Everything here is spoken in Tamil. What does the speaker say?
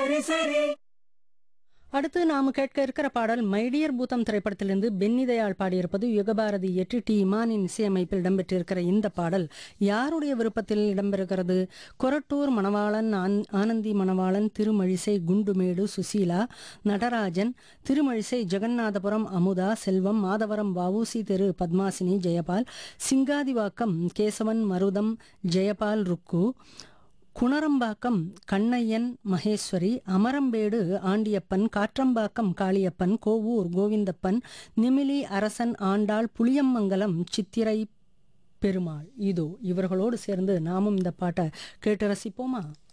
சரி சரி அடுத்து நாம கேட்க இருக்கிற பாடல் மைடியர் பூதம் திரைப்படத்திலிருந்து பென்னி தயாள் பாடியிருப்பது யுகபாரதி இயற்றி டி இமானின் இசையமைப்பில் இடம்பெற்றிருக்கிற இந்த பாடல் யாருடைய விருப்பத்தில் இடம்பெறுகிறது கொரட்டூர் மணவாளன் ஆன்- ஆனந்தி மணவாளன் திருமழிசை குண்டுமேடு சுசீலா நடராஜன் திருமழிசை ஜெகநாதபுரம் அமுதா செல்வம் மாதவரம் வவுசி தெரு பத்மாசினி ஜெயபால் சிங்காதிவாக்கம் கேசவன் மருதம் ஜெயபால் ருக்கு குணரம்பாக்கம் கண்ணையன் மகேஸ்வரி அமரம்பேடு ஆண்டியப்பன் காற்றம்பாக்கம் காளியப்பன் கோவூர் கோவிந்தப்பன் நிமிலி அரசன் ஆண்டாள் புளியம்மங்கலம் சித்திரை பெருமாள் இதோ இவர்களோடு சேர்ந்து நாமும் இந்த பாட்டை கேட்டு ரசிப்போமா